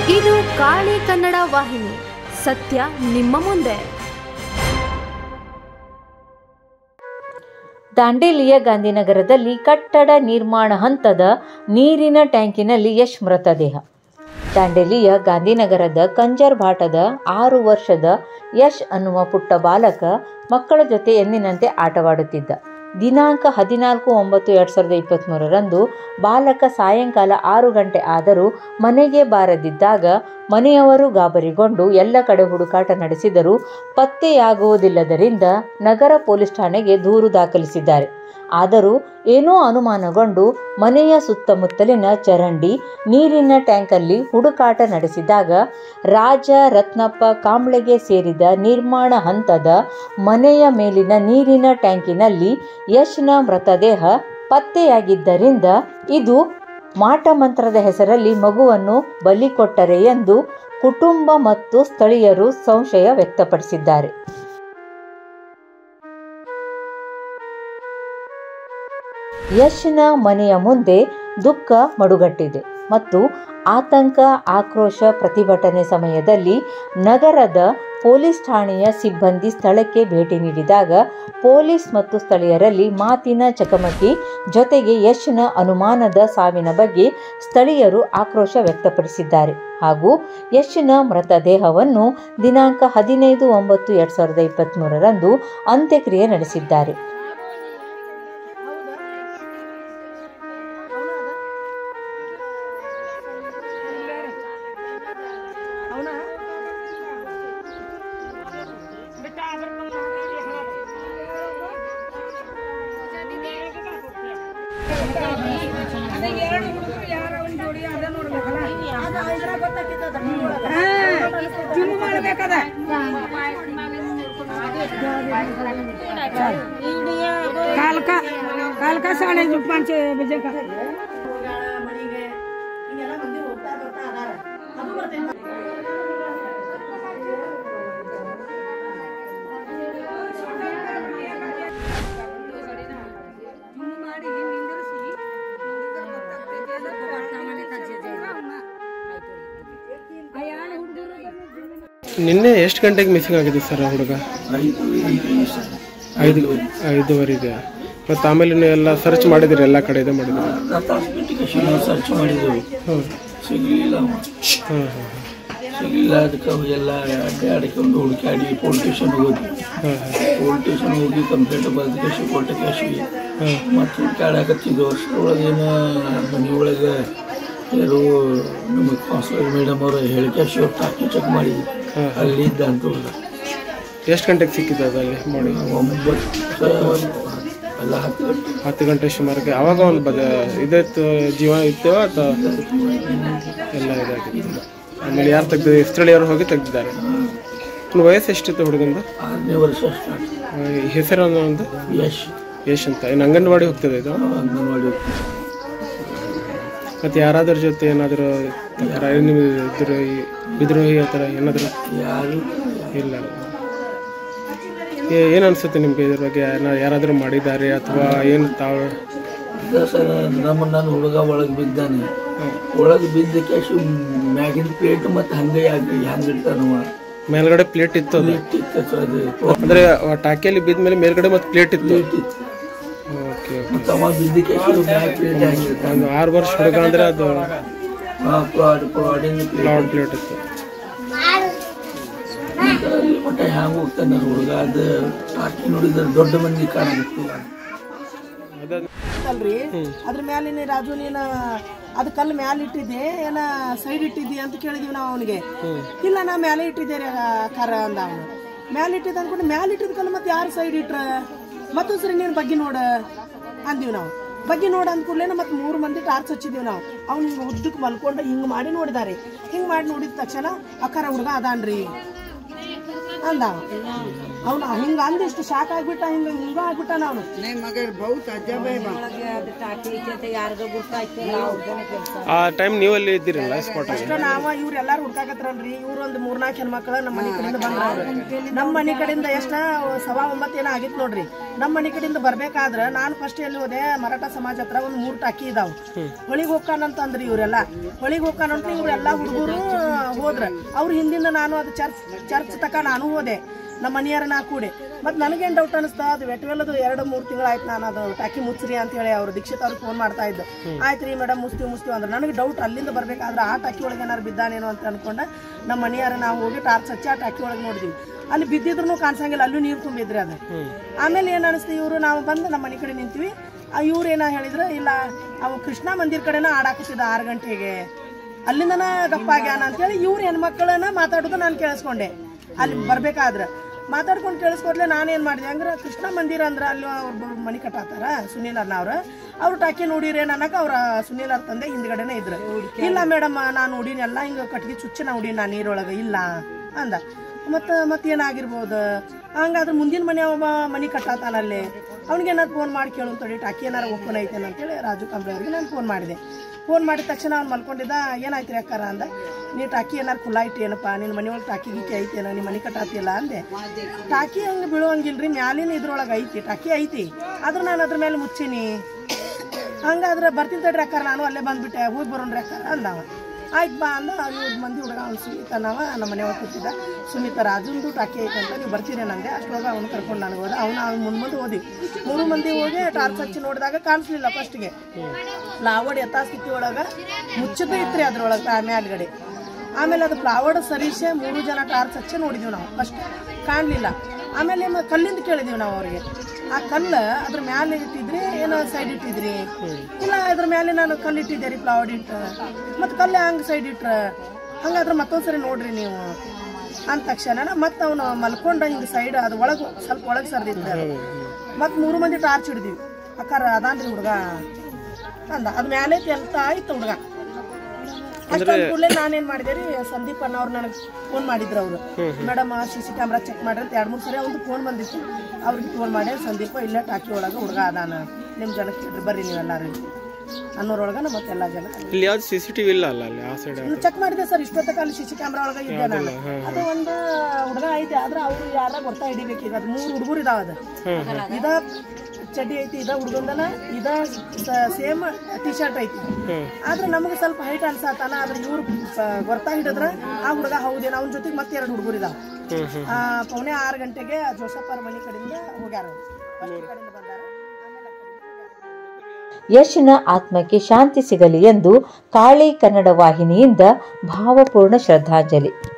ಇದು ಕಾಳಿ ಕನ್ನಡ ವಾಹಿನಿ ಸತ್ಯ ನಿಮ್ಮ ಮುಂದೆ ದಾಂಡೇಲಿಯ ಗಾಂಧಿನಗರದಲ್ಲಿ ಕಟ್ಟಡ ನಿರ್ಮಾಣ ಹಂತದ ನೀರಿನ ಟ್ಯಾಂಕಿನಲ್ಲಿ ಯಶ್ ಮೃತದೇಹ ದಾಂಡೇಲಿಯ ಗಾಂಧಿನಗರದ ಕಂಜರ್ ಭಾಟದ ಆರು ವರ್ಷದ ಯಶ್ ಅನ್ನುವ ಪುಟ್ಟ ಬಾಲಕ ಮಕ್ಕಳ ಜೊತೆ ಎಂದಿನಂತೆ ಆಟವಾಡುತ್ತಿದ್ದ ದಿನಾಂಕ ಹದಿನಾಲ್ಕು ಒಂಬತ್ತು ಎರಡು ಸಾವಿರದ ಇಪ್ಪತ್ತ್ಮೂರರಂದು ಬಾಲಕ ಸಾಯಂಕಾಲ ಆರು ಗಂಟೆ ಆದರೂ ಮನೆಗೆ ಬಾರದಿದ್ದಾಗ ಮನೆಯವರು ಗಾಬರಿಗೊಂಡು ಎಲ್ಲ ಕಡೆ ಹುಡುಕಾಟ ನಡೆಸಿದರೂ ಪತ್ತೆಯಾಗುವುದಿಲ್ಲದರಿಂದ ನಗರ ಪೊಲೀಸ್ ಠಾಣೆಗೆ ದೂರು ದಾಖಲಿಸಿದ್ದಾರೆ ಆದರೂ ಏನೋ ಅನುಮಾನಗೊಂಡು ಮನೆಯ ಸುತ್ತಮುತ್ತಲಿನ ಚರಂಡಿ ನೀರಿನ ಟ್ಯಾಂಕಲ್ಲಿ ಹುಡುಕಾಟ ನಡೆಸಿದಾಗ ರಾಜ ರತ್ನಪ್ಪ ಕಾಂಬ್ಳೆಗೆ ಸೇರಿದ ನಿರ್ಮಾಣ ಹಂತದ ಮನೆಯ ಮೇಲಿನ ನೀರಿನ ಟ್ಯಾಂಕಿನಲ್ಲಿ ಯಶ್ನ ಮೃತದೇಹ ಪತ್ತೆಯಾಗಿದ್ದರಿಂದ ಇದು ಮಾಟಮಂತ್ರದ ಹೆಸರಲ್ಲಿ ಮಗುವನ್ನು ಬಲಿ ಕೊಟ್ಟರೆ ಎಂದು ಕುಟುಂಬ ಮತ್ತು ಸ್ಥಳೀಯರು ಸಂಶಯ ವ್ಯಕ್ತಪಡಿಸಿದ್ದಾರೆ ಯಶ್ನ ಮನೆಯ ಮುಂದೆ ದುಃಖ ಮಡುಗಟ್ಟಿದೆ ಮತ್ತು ಆತಂಕ ಆಕ್ರೋಶ ಪ್ರತಿಭಟನೆ ಸಮಯದಲ್ಲಿ ನಗರದ ಪೊಲೀಸ್ ಠಾಣೆಯ ಸಿಬ್ಬಂದಿ ಸ್ಥಳಕ್ಕೆ ಭೇಟಿ ನೀಡಿದಾಗ ಪೊಲೀಸ್ ಮತ್ತು ಸ್ಥಳೀಯರಲ್ಲಿ ಮಾತಿನ ಚಕಮಕಿ ಜೊತೆಗೆ ಯಶ್ನ ಅನುಮಾನದ ಸಾವಿನ ಬಗ್ಗೆ ಸ್ಥಳೀಯರು ಆಕ್ರೋಶ ವ್ಯಕ್ತಪಡಿಸಿದ್ದಾರೆ ಹಾಗೂ ಯಶ್ನ ಮೃತದೇಹವನ್ನು ದಿನಾಂಕ ಹದಿನೈದು ಒಂಬತ್ತು ಎರಡು ಸಾವಿರದ ಇಪ್ಪತ್ತ್ಮೂರರಂದು ಅಂತ್ಯಕ್ರಿಯೆ ನಡೆಸಿದ್ದಾರೆ कालका कालका साडे पाच बजे का ನಿನ್ನೆ ಎಷ್ಟು ಗಂಟೆಗೆ ಮಿಸ್ಸಿಂಗ್ ಆಗಿದೆ ಸರ್ ಆ ಹುಡುಗ ಐದು ಐದುವರೆಗೆ ಮತ್ತು ಆಮೇಲೆ ನೀವು ಎಲ್ಲ ಸರ್ಚ್ ಮಾಡಿದಿರಿ ಎಲ್ಲ ಕಡೆ ಇದು ಮಾಡಿದ್ರಿ ಹಾಸ್ಪಿಟಲ್ ಸರ್ಚ್ ಮಾಡಿದೆವು ಹಾಂ ಸಿಗಲಿಲ್ಲ ಅವ. ಹಾಂ ಹಾಂ ಸಿಗಲಿಲ್ಲ ಅದಕ್ಕೆ ಎಲ್ಲ ಅಡ್ಡೆ ಅಡ್ಕೊಂಡು ಹುಡುಕಾಡಿ ಪೊಲೀಸ್ ಸ್ಟೇಷನ್ ಹೋದ್ವಿ ಹಾಂ ಪೊಲೀಸ್ ಸ್ಟೇಷನ್ ಹೋಗಿ ಕಂಪ್ಲೇಂಟ್ ಬರೆದು ಕೇಸಿ ಕೊಟ್ಟ ಕೇಸಿ ಮತ್ತು ಹುಡುಕಾಡಕತ್ತಿದ್ದು ಅಷ್ಟರೊಳಗೇನು ಮನೆ ಒಳಗೆ ಯಾರು ನಮ್ಮ ಕಾನ್ಸ್ಟೇಬಲ್ ಮೇಡಮ್ ಅವರು ಹೇಳಿ ಕೇಸಿ ಅವ್ರು ಟಾಕಿ ಚೆಕ್ ಮಾಡಿದ್ವಿ ಅಲ್ಲಿ ಇದ್ದ ಅಂತ ಹೋದ ಎಷ್ಟು ಗಂಟೆಗೆ ಸಿಕ್ಕಿದ್ದು ಅದು ಅಲ್ಲಿ ಮಾಡಿ ಒಂಬತ್ತು ಎಲ್ಲ ಹತ್ತು ಗಂಟೆ ಹತ್ತು ಗಂಟೆ ಸುಮಾರಿಗೆ ಆವಾಗ ಒಂದು ಬದ ಇದಾಯ್ತು ಜೀವ ಇತ್ತು ಅಥವಾ ಎಲ್ಲ ಇದಾಗಿತ್ತು ಆಮೇಲೆ ಯಾರು ತೆಗ್ದು ಸ್ಥಳೀಯರು ಹೋಗಿ ತೆಗ್ದಿದ್ದಾರೆ ಇನ್ನು ವಯಸ್ಸು ಎಷ್ಟಿತ್ತು ಹುಡುಗಂದು ಆರನೇ ವರ್ಷ ಸ್ಟಾರ್ಟ್ ಆ, ಹೆಸರು ಅನ್ನೋ ಒಂದು ಯಶ್ ಯಶ್ ಅಂತ ಇನ್ನು ಅಂಗನವಾಡಿ ಹೋಗ್ತದೆ ಇದು ಅಂಗನವಾಡಿ ಮತ್ತು ಯಾರಾದ್ರ ಜೊತೆ ಏನಾದರೂ ತಕರಾರು ನೀವು ಇದ್ರ ಬಿದ್ರೋಹಿ ಆ ಥರ ಏನಾದರೂ ಯಾರು ಇಲ್ಲ ಏ- ಏನ್ ಅನ್ಸುತ್ತೆ ನಿಮ್ಗೆ ಇದ್ರ ಬಗ್ಗೆ ಯಾರ- ಯಾರಾದರೂ ಮಾಡಿದ್ದಾರೆ ಅಥವಾ ಏನು ತಾವು ಇಲ್ಲ ಸರ್ ನಮ್ಮ ನನ್ನ ಹುಡುಗ ಒಳಗೆ ಬಿದ್ದಾನೆ ಒಳಗೆ ಬಿದ್ದ ಕ್ಯಾಶು ಮ್ಯಾಗಿನ ಪ್ಲೇಟ್ ಮತ್ತು ಹಂಗೆ ಯಾಕೆ ಹಂಗೆ ಇರ್ತಾನವ ಮೇಲ್ಗಡೆ ಪ್ಲೇಟ್ ಇತ್ತು ಅದು ಪ್ಲೇಟ್ ಇತ್ತು ಸರ್ ಅದು ಅಂದ್ರೆ ಆ ಟಾಕಿಯಲ್ಲಿ ಬಿದ್ದ ಮೇಲೆ ಮೇಲ್ಗಡೆ ಮತ್ತೆ ಪ್ಲೇಟ್ ಇತ್ತು ಪ್ಲೇಟ್ ಇತ್ತು ಓಕೆ ಮತ್ತು ಅವ ಬಿದ್ದ ಕ್ಯಾಶು ಮ್ಯಾಗ್ ಪ್ಲೇಟ್ ಹಂಗೆ ಇರ್ತಾನೆ ಒಂದು ಆರು ವರ್ಷ ಹುಡುಗ ಅಂದ್ರೆ ಅದು ಹಾಂ ಪ್ಲಾಡ್ ಪ್ಲಾಡಿನ ಪ್ಲೇಟ್ ಕ್ಲೌಡ್ ಪ್ಲೇಟ್ ಇತ್ತು ಅಲ್ಲಿ ಮಟ್ಟ ಹ್ಯಾಂಗೆ ಹೋಗ್ತಾನೆ ನನ್ನ ಹುಡುಗ ಅದು ಟಾಕಿ ನೋಡಿದ್ರೆ ದೊಡ್ಡ ಮಂದಿ ಕಾಣಾಗುತ್ತೆ ಅಲ್ರಿ ಅದ್ರ ಮ್ಯಾಲೆ ನೀ ರಾಜು ನೀನ ಅದ್ ಕಲ್ಲು ಮ್ಯಾಲ ಇಟ್ಟಿದ್ದೆ ಏನ ಸೈಡ್ ಇಟ್ಟಿದ್ದಿ ಅಂತ ಕೇಳಿದ್ವಿ ನಾವು ಅವನಿಗೆ ಇಲ್ಲ ನಾ ಮ್ಯಾಲೆ ಇಟ್ಟಿದ್ದೆ ರೀ ಕರ ಅಂದ ಅವನು ಮ್ಯಾಲ ಇಟ್ಟಿದ್ದ ಅನ್ಕೊಂಡು ಮ್ಯಾಲ ಇಟ್ಟಿದ ಕಲ್ಲು ಮತ್ತೆ ಯಾರು ಸೈಡ್ ಇಟ್ರ ಮತ್ತೊಂದ್ ಸರಿ ನೀನ್ ಬಗ್ಗೆ ನೋಡ ಅಂದಿವಿ ನಾವು ಬಗ್ಗೆ ನೋಡ ಅಂದ ಕೂಡಲೇ ಮತ್ತೆ ಮೂರು ಮಂದಿ ಟಾರ್ಚ್ ಹಚ್ಚಿದೀವಿ ನಾವು ಅವ್ನು ಹಿಂಗೆ ಉದ್ದಕ್ಕೆ ಮಲ್ಕೊಂಡು ಹಿಂಗೆ ಮಾಡಿ ನೋಡಿದಾರೆ ಹಿಂಗೆ ಮಾಡಿ ನೋಡಿದ ತಕ್ಷಣ ಅಕ್ಕರ ಹುಡುಗ ಅದಾನ್ರಿ ಅಂದ ಅವನು ಹಿಂಗ ಅಂದಿಷ್ಟು ಶಾಕ್ ಆಗ್ಬಿಟ್ಟ ಹಿಂಗ ಹಿಂಗ ಆಗ್ಬಿಟ್ಟ ಅವನು ಆ ಟೈಮ್ ನೀವಲ್ಲಿ ಇದ್ದೀರಲ್ಲ ಸ್ಪಾಟ್ ಅಲ್ಲಿ ಅಷ್ಟ ನಾವ ಇವ್ರೆಲ್ಲಾರು ಹುಡ್ಕಾಕತ್ರಲ್ರಿ ಇವ್ರ ಒಂದ್ ಮೂರ್ನಾಲ್ಕು ಹೆಣ್ಮಕ್ಳ ನಮ್ಮ ಮನೆ ಕಡೆಯಿಂದ ಬಂದ್ರ ನಮ್ಮ ಮನೆ ಕಡೆಯಿಂದ ಎಷ್ಟ ಸವಾ ಒಂಬತ್ತು ಏನೋ ಆಗಿತ್ತು ನೋಡ್ರಿ ನಮ್ಮ ಮನೆ ಕಡೆಯಿಂದ ಬರ್ಬೇಕಾದ್ರ ನಾನು ಫಸ್ಟ್ ಎಲ್ಲಿ ಹೋದೆ ಮರಾಠ ಸಮಾಜ ಹತ್ರ ಒಂದ್ ಮೂರ್ ಟಾಕಿ ಇದಾವ್ ಹೊಳಿಗ್ ಹೋಗ್ಕಾನಂತ ಅಂದ್ರಿ ಇವ್ರೆಲ್ಲ ಹೊಳಿಗ್ ಹೋಗ್ಕಾನಂತ ಇವ್ರೆಲ್ಲಾ ಹುಡುಗರು ಹೋದ್ರ ಅವ್ರ ಹಿಂದಿಂದ ನಾನು ಅದು ಚರ್ಚ್ ಚರ್ಚ್ ತಕ ನಾನು ಹೋದೆ ನಮ್ಮ ಮನೆಯವ್ರ ನಾ ಕೂಡಿ ಮತ್ತು ನನಗೇನು ಡೌಟ್ ಅನಿಸ್ತಾ ಅದು ವೆಟ್ವೆಲ್ಲದು ಎರಡು ಮೂರು ತಿಂಗಳಾಯ್ತು ನಾನು ಅದು ಟಾಕಿ ಮುಚ್ಚ್ರಿ ಅಂತ ಹೇಳಿ ಅವ್ರು ದೀಕ್ಷಿತ್ ಅವ್ರಿಗೆ ಫೋನ್ ಮಾಡ್ತಾ ಇದ್ದು ಆಯ್ತು ರೀ ಮೇಡಮ್ ಮುಸ್ತೀವಿ ಮುಸ್ತೀವಿ ಅಂದ್ರೆ ನನಗೆ ಡೌಟ್ ಅಲ್ಲಿಂದ ಬರ್ಬೇಕಾದ್ರೆ ಆ ಟಾಕಿ ಒಳಗೆ ಏನಾರು ಬಿದ್ದಾನೇನೋ ಅಂತ ಅನ್ಕೊಂಡೆ ನಮ್ಮ ಮನೆಯವ್ರ ನಾವು ಹೋಗಿ ಟಾರ್ಚ್ ಹಚ್ಚಿ ಆ ಟಾಕಿ ಒಳಗೆ ನೋಡಿದ್ವಿ ಅಲ್ಲಿ ಬಿದ್ದಿದ್ರು ಕಾಣಿಸಂಗಿಲ್ಲ ಅಲ್ಲೂ ನೀರು ತುಂಬಿದ್ರಿ ಅದು ಆಮೇಲೆ ಏನು ಅನಿಸ್ತು ಇವರು ನಾವು ಬಂದು ನಮ್ಮ ಮನೆ ಕಡೆ ನಿಂತೀವಿ ಆ ಇವ್ರು ಏನ ಹೇಳಿದ್ರು ಇಲ್ಲ ಅವ ಕೃಷ್ಣ ಮಂದಿರ ಕಡೆನ ಆಡಾಕತ್ತಿದ್ದ ಆರು ಗಂಟೆಗೆ ಅಲ್ಲಿಂದನ ಗಪ್ಪ ಆಗ್ಯಾನ ಅಂತೇಳಿ ಇವ್ರು ಹೆಣ್ಮಕ್ಳನ್ನ ಮಾತಾಡೋದು ನಾನು ಕೇಳಿಸ್ಕೊಂಡೆ ಅಲ್ಲಿ ಬರ್ಬೇಕಾದ್ರೆ ಮಾತಾಡ್ಕೊಂಡು ಕೇಳಿಸ್ಕೊಡ್ಲೆ ನಾನೇನು ಮಾಡಿದೆ ಅಂದ್ರೆ ಕೃಷ್ಣ ಮಂದಿರ ಅಂದ್ರೆ ಅಲ್ಲಿ ಅವ್ರು ಮನೆ ಕಟ್ಟಾತಾರ ಸುನೀಲ್ ಅವ್ರ ಅವ್ರು ಟಾಕಿ ನೋಡಿರಿ ಅನ್ನಕ ಅವ್ರ ಸುನೀಲ್ ಅವ್ರ ತಂದೆ ಹಿಂದ್ಗಡೆನೆ ಇದ್ರು ಇಲ್ಲ ಮೇಡಮ್ ನಾನು ನೋಡಿನಿ ಎಲ್ಲ ಹಿಂಗೆ ಕಟ್ಗೆ ಚುಚ್ಚಿ ನಾ ನೋಡಿನಿ ನಾ ನೀರೊಳಗೆ ಇಲ್ಲ ಅಂದ ಮತ್ತು ಮತ್ತೇನಾಗಿರ್ಬೋದು ಹಂಗಾದ್ರೆ ಮುಂದಿನ ಮನೆ ಒಬ್ಬ ಮನೆ ಕಟ್ಟಾತಾನಲ್ಲಿ ಅವ್ನಿಗೆ ಏನಾರು ಫೋನ್ ಮಾಡಿ ಕೇಳು ಅಂತೇಳಿ ಟಾಕಿ ಏನಾರು ಓಪನ್ ಐತೇನ ಅಂತೇಳಿ ರಾಜು ಕಂಬ್ಳಿ ಅವ್ರಿಗೆ ನಾನು ಫೋನ್ ಮಾಡಿದೆ ಫೋನ್ ಮಾಡಿದ ತಕ್ಷಣ ಅವ್ನು ಮಲ್ಕೊಂಡಿದ್ದ ಏನಾಯ್ತು ರೀ ಅಕ್ಕಾರ ಅಂದ ನೀ ಟಾಕಿ ಏನಾರು ಖುಲ್ಲಾ ಇಟ್ಟೇನಪ್ಪ ನಿನ್ನ ಮನೆಯೊಳಗೆ ಟಾಕಿ ಗೀಕಿ ಐತೇನೋ ನಿಮ್ಮ ಮನೆ ಕಟ್ಟಾತಿಲ್ಲ ಅಂದೆ ಟಾಕಿ ಹಂಗೆ ಬೀಳುವಂಗಿಲ್ರಿ ಮ್ಯಾಲಿನ ಇದ್ರೊಳಗೆ ಐತಿ ಟಾಕಿ ಐತಿ ಆದ್ರೆ ನಾನು ಅದ್ರ ಮೇಲೆ ಮುಚ್ಚೀನಿ ಹಂಗಾದ್ರೆ ಬರ್ತೀನಿ ತಡ್ರಿ ಅಕ್ಕಾರ ನಾನು ಅಲ್ಲೇ ಬಂದ್ಬಿಟ್ಟೆ ಹೋಗಿ ಬರೋಣ್ರಿ ಅಕ್ಕಾರ ಅಂದವ ಆಯ್ತು ಬಾ ಅಂದ ಇವ್ರು ಮಂದಿ ಹುಡುಗ ಅವ್ನು ಸುನೀತ ನಾವ ನಮ್ಮ ಮನೆ ಒಳಗೆ ಕೂತಿದ್ದ ಸುನೀತ ರಾಜುಂದು ಟಾಕಿ ಐತೆ ಅಂತ ನೀವು ಬರ್ತೀರಿ ನಂದೆ ಅಷ್ಟೊಳಗೆ ಅವ್ನು ಕರ್ಕೊಂಡು ನನಗೆ ಹೋದ ಅವ್ನು ಅವ್ನು ಮುಂದೆ ಮುಂದೆ ಹೋದಿ ಮೂರು ಮಂದಿ ಹೋಗಿ ಟಾರ್ಚ್ ಹಚ್ಚಿ ನೋಡಿದಾಗ ಕಾಣಿಸ್ಲಿಲ್ಲ ಫಸ್ಟ್ಗೆ ಪ್ಲಾವಡ್ ಯಥಾಸ್ಥಿತಿ ಒಳಗೆ ಮುಚ್ಚದ ಇತ್ರಿ ಅದ್ರೊಳಗೆ ಮೇಲ್ಗಡೆ ಆಮೇಲೆ ಅದು ಪ್ಲಾವಡ್ ಸರೀಸೆ ಮೂರು ಜನ ಟಾರ್ಚ್ ಹಚ್ಚಿ ನೋಡಿದ್ವಿ ನಾವು ಫಸ್ಟ್ ಕಾಣಲಿಲ್ಲ ಆಮೇಲೆ ಮ- ಕಲ್ಲಿಂದ ಕೇಳಿದೀವಿ ನಾವು ಅವ್ರಿಗೆ ಆ ಕಲ್ಲು ಅದ್ರ ಮ್ಯಾಲೆ ಇಟ್ಟಿದ್ರಿ ಏನೋ ಸೈಡ್ ಇಟ್ಟಿದ್ರಿ ಇಲ್ಲ ಅದ್ರ ಮೇಲೆ ನಾನು ಕಲ್ಲು ಇಟ್ಟಿದ್ದೆ ರೀ ಪ್ಲಾವಡ್ ಇಟ್ಟು ಮತ್ತು ಕಲ್ಲು ಹಂಗೆ ಸೈಡ್ ಇಟ್ರ ಹಂಗಾದ್ರೆ ಮತ್ತೊಂದ್ಸರಿ ನೋಡ್ರಿ ನೀವು ಅಂದ ತಕ್ಷಣ ಮತ್ತೆ ಅವನು ಮಲ್ಕೊಂಡ ಹಿಂಗೆ ಸೈಡ್ ಅದು ಒಳಗೆ ಸ್ವಲ್ಪ ಒಳಗೆ ಸರ್ದಿತ್ತು ಮತ್ತು ಮೂರು ಮಂದಿ ಟಾರ್ಚ್ ಹಿಡಿದಿವಿ ಅಕ್ಕಾರ ಅದಾನ್ರಿ ಹುಡುಗ ಅಂದ ಅದ್ ಮ್ಯಾಲೆ ಅಂತ ಆಯ್ತು ಹುಡುಗ ಅಷ್ಟೊಂದು ಕೂಡಲೇ ನಾನೇನ್ ಮಾಡಿದೆ ರೀ ಸಂದೀಪ್ ಅಣ್ಣ ಅವ್ರು ನನಗೆ ಫೋನ್ ಮಾಡಿದ್ರು ಅವರು madam C C camera check ಮಾಡ್ರಿ ಅಂತ ಎರಡು ಮೂರು ಸರಿ ಅವ್ರದ್ದು ಫೋನ್ ಬಂದಿತ್ತು ಅವ್ರಿಗೆ ಫೋನ್ ಮಾಡಿ ಸಂದೀಪ ಇಲ್ಲೇ ಟಾಕಿ ಒಳಗೆ ಹುಡುಗ ಅದಾನ ನಿಮ್ಮ ಜನಕ್ಕೆ ಕೇಳ್ರಿ ಬರ್ರಿ ನೀವೆಲ್ಲರೂ ಅನ್ನೋರೊಳಗೆ ಮತ್ತೆಲ್ಲ ಜನ ಇಲ್ಲಿ ಯಾವ್ದು ಸಿ ಸಿ ಟಿವಿ ಇಲ್ಲ ಅಲ್ಲ ಅಲ್ಲಿ ಆ ಸೈಡ್ ಚೆಕ್ ಮಾಡಿದೆ ಸರ್ ಇಷ್ಟೊತ್ತಕ್ಕೆ ಅಲ್ಲಿ ಸಿ ಸಿ ಕ್ಯಾಮ್ರಾ ಒಳಗೆ ಇದ್ದೆ ನಾನು ಅದು ಒಂದು ಹುಡುಗ ಐತೆ ಆದ್ರೆ ಅವ್ರು ಯಾರ ಗೊತ್ತಾ ಹಿಡಿಬೇಕು ಈಗ ಅದು ಮೂರು ಹುಡುಗರು ಇದಾವ ಅದು ಇದ ಚಡ್ಡಿ ಐತಿ ಇದ ಹುಡುಗಂದನ ಇದ ಸೇಮ್ ಟಿ ಶರ್ಟ್ ಐತಿ ಆದ್ರೆ ನಮಗೆ ಸ್ವಲ್ಪ ಹೈಟ್ ಅನ್ಸಾತಾನ ಆದ್ರೆ ಇವ್ರು ಗೊತ್ತಾ ಹಿಡಿದ್ರ ಆ ಹುಡುಗ ಹೌದೇನ ಅವನ ಜೊತೆಗೆ ಮತ್ತೆ ಎರಡು ಹುಡುಗರು ಇದಾವ ಆ, ಪೌಣೆ ಆರು ಗಂಟೆಗೆ ಜೋಸಫ್ ಅವ್ರ ಮನೆ ಕಡೆಯಿಂದ ಹೋಗ್ಯಾರ ಅವ್ರು. First ಕಡೆಯಿಂದ ಬಂದಾರ ಆಮೇಲೆ ಆ ಕಡೆಯಿಂದ ಹೋಗ್ಯಾರ. ಯಶ್ನ ಆತ್ಮಕ್ಕೆ ಶಾಂತಿ ಸಿಗಲಿ ಎಂದು ಕಾಳಿ ಕನ್ನಡ ವಾಹಿನಿಯಿಂದ ಭಾವಪೂರ್ಣ ಶ್ರದ್ಧಾಂಜಲಿ